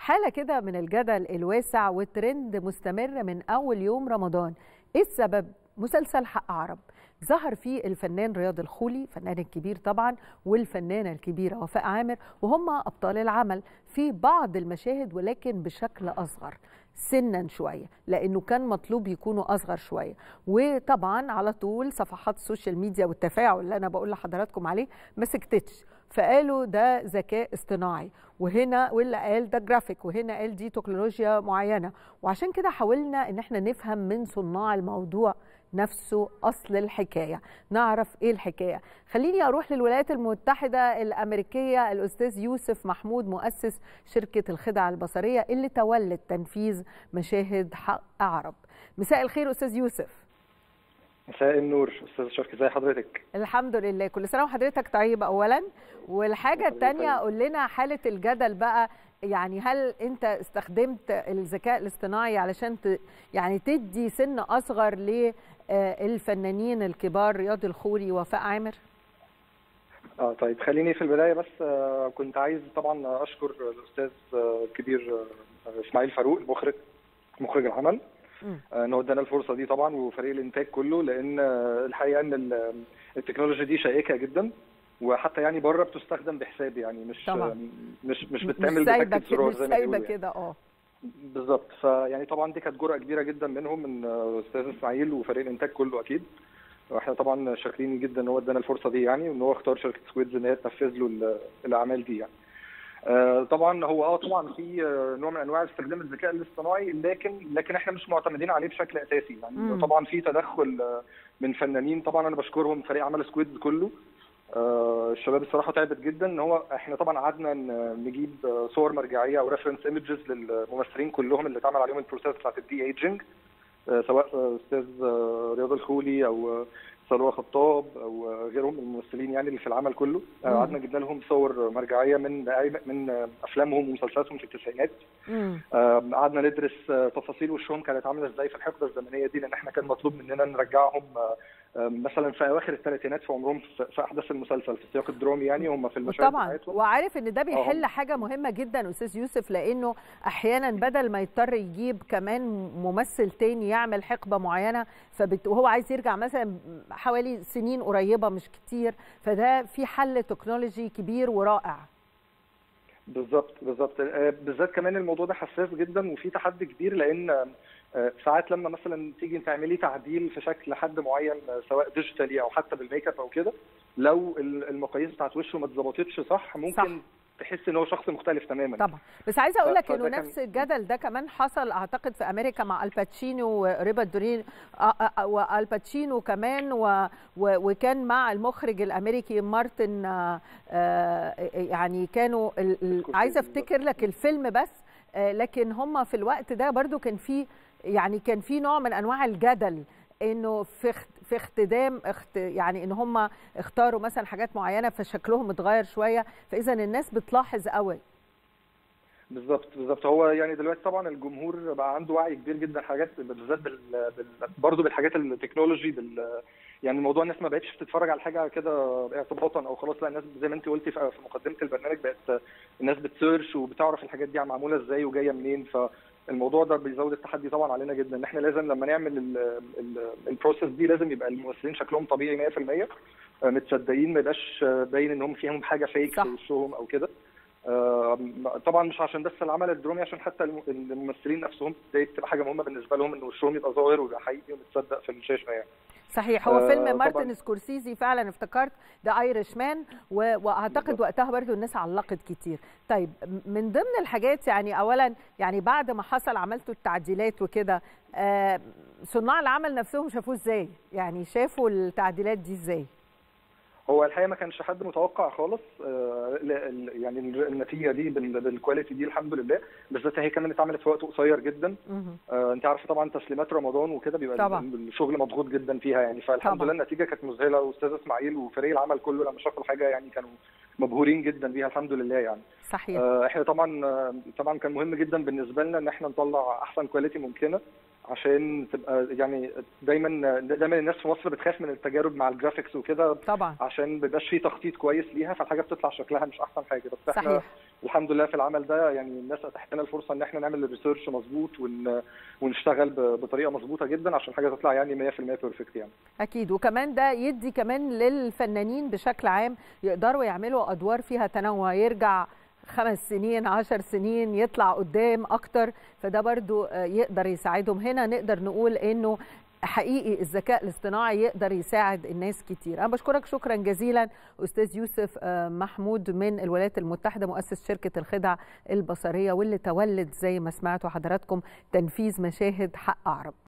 حاله كده من الجدل الواسع والترند مستمر من اول يوم رمضان ايه السبب مسلسل حق عرب ظهر فيه الفنان رياض الخولي فنان الكبير طبعا والفنانه الكبيره وفاء عامر وهم ابطال العمل في بعض المشاهد ولكن بشكل اصغر سنا شويه لانه كان مطلوب يكونوا اصغر شويه وطبعا على طول صفحات السوشيال ميديا والتفاعل اللي انا بقول لحضراتكم عليه ما سكتتش فقالوا ده ذكاء اصطناعي وهنا واللي قال ده جرافيك وهنا قال دي تكنولوجيا معينه وعشان كده حاولنا ان احنا نفهم من صناع الموضوع نفسه اصل الحكايه نعرف ايه الحكايه خليني اروح للولايات المتحده الامريكيه الاستاذ يوسف محمود مؤسس شركه الخدع البصريه اللي تولت تنفيذ مشاهد حق عرب مساء الخير استاذ يوسف مساء النور استاذ شركي ازي حضرتك الحمد لله كل سنه وحضرتك طيب اولا والحاجه الثانيه قول لنا حاله الجدل بقى يعني هل انت استخدمت الذكاء الاصطناعي علشان ت... يعني تدي سن اصغر للفنانين الكبار رياض الخولي وفاء عامر اه طيب خليني في البدايه بس آه كنت عايز طبعا اشكر الاستاذ الكبير آه اسماعيل فاروق المخرج مخرج العمل آه ان هو ادانا الفرصه دي طبعا وفريق الانتاج كله لان الحقيقه ان التكنولوجيا دي شيقه جدا وحتى يعني بره بتستخدم بحساب يعني مش طبعا. مش مش بتعمل مش سايبه بتاكد زرار مش زي ما سايبه بيقولوا كده اه بالظبط فيعني طبعا دي كانت جرأه كبيره جدا منهم من استاذ اسماعيل وفريق الانتاج كله اكيد واحنا طبعا شاكرين جدا ان هو ادانا الفرصه دي يعني وان هو اختار شركه سكويدز ان هي تنفذ له الاعمال دي يعني. آه طبعا هو اه طبعا في نوع من انواع استخدام الذكاء الاصطناعي لكن لكن احنا مش معتمدين عليه بشكل اساسي يعني مم. طبعا في تدخل من فنانين طبعا انا بشكرهم فريق عمل سكويدز كله آه الشباب الصراحه تعبت جدا ان هو احنا طبعا قعدنا نجيب صور مرجعيه او ريفرنس ايمجز للممثلين كلهم اللي اتعمل عليهم البروسيس بتاعت الدي ايجنج آه سواء استاذ رياض الخولي او سلوى خطاب او غيرهم من الممثلين يعني اللي في العمل كله قعدنا جبنا لهم صور مرجعيه من من افلامهم ومسلسلاتهم في التسعينات قعدنا ندرس تفاصيل وشهم كانت عامله ازاي في الحقبه الزمنيه دي لان احنا كان مطلوب مننا نرجعهم مثلا في اواخر الثلاثينات في عمرهم في احداث المسلسل في السياق الدرامي يعني هم في المشاهد طبعا بتاعتهم وعارف ان ده بيحل حاجه مهمه جدا استاذ يوسف لانه احيانا بدل ما يضطر يجيب كمان ممثل تاني يعمل حقبه معينه فبت... وهو عايز يرجع مثلا حوالي سنين قريبه مش كتير فده في حل تكنولوجي كبير ورائع بالظبط بالظبط بالذات كمان الموضوع ده حساس جدا وفي تحدي كبير لان ساعات لما مثلا تيجي تعملي تعديل في شكل حد معين سواء ديجيتالي او حتى بالميك اب او كده لو المقاييس بتاعت وشه ما اتظبطتش صح ممكن صح. تحس ان هو شخص مختلف تماما طبعا بس عايزه اقول لك انه نفس الجدل ده كمان حصل اعتقد في امريكا مع الباتشينو وريبا دورين والباتشينو كمان و... و... وكان مع المخرج الامريكي مارتن يعني كانوا ال... عايزه افتكر لك الفيلم بس لكن هم في الوقت ده برضو كان في يعني كان في نوع من انواع الجدل انه في في اختدام اخت يعني ان هم اختاروا مثلا حاجات معينه فشكلهم اتغير شويه فاذا الناس بتلاحظ قوي بالظبط بالظبط هو يعني دلوقتي طبعا الجمهور بقى عنده وعي كبير جدا حاجات بالذات بال... بال... برضه بالحاجات التكنولوجي بال... يعني الموضوع الناس ما بقتش بتتفرج على حاجه كده ارتباطا او خلاص لا الناس زي ما انت قلتي في مقدمه البرنامج بقت الناس بتسيرش وبتعرف الحاجات دي معموله ازاي وجايه منين ف الموضوع ده بيزود التحدي طبعا علينا جدا ان احنا لازم لما نعمل البروسيس دي لازم يبقى الممثلين شكلهم طبيعي 100% متصدقين ما يبقاش باين ان هم فيهم حاجه فيك في وشهم او كده طبعا مش عشان بس العمل الدرامي عشان حتى الممثلين نفسهم دي بتبقى حاجه مهمه بالنسبه لهم ان وشهم يبقى ظاهر ويبقى حقيقي ومتصدق في الشاشه يعني صحيح هو فيلم مارتن سكورسيزي فعلا افتكرت ده ايرش مان واعتقد وقتها برضو الناس علقت كتير طيب من ضمن الحاجات يعني اولا يعني بعد ما حصل عملتوا التعديلات وكده آه صناع العمل نفسهم شافوه ازاي يعني شافوا التعديلات دي ازاي هو الحقيقه ما كانش حد متوقع خالص يعني النتيجه دي بالكواليتي دي الحمد لله بالذات هي كانت اتعملت في وقت قصير جدا انت عارفه طبعا تسليمات رمضان وكده بيبقى طبعا. الشغل مضغوط جدا فيها يعني فالحمد طبعا. لله النتيجه كانت مذهله واستاذ اسماعيل وفريق العمل كله لما شافوا الحاجه يعني كانوا مبهورين جدا بيها الحمد لله يعني صحيح احنا طبعا طبعا كان مهم جدا بالنسبه لنا ان احنا نطلع احسن كواليتي ممكنه عشان تبقى يعني دايما دايما الناس في مصر بتخاف من التجارب مع الجرافيكس وكده طبعا عشان ما بيبقاش فيه تخطيط كويس ليها فالحاجه بتطلع شكلها مش احسن حاجه بس احنا صحيح الحمد لله في العمل ده يعني الناس اتاحت لنا الفرصه ان احنا نعمل الريسيرش مظبوط ون... ونشتغل ب... بطريقه مظبوطه جدا عشان حاجه تطلع يعني 100% بيرفكت يعني اكيد وكمان ده يدي كمان للفنانين بشكل عام يقدروا يعملوا ادوار فيها تنوع يرجع خمس سنين عشر سنين يطلع قدام اكتر فده برضو يقدر يساعدهم هنا نقدر نقول انه حقيقي الذكاء الاصطناعي يقدر يساعد الناس كتير انا بشكرك شكرا جزيلا استاذ يوسف محمود من الولايات المتحده مؤسس شركه الخدع البصريه واللي تولد زي ما سمعتوا حضراتكم تنفيذ مشاهد حق عرب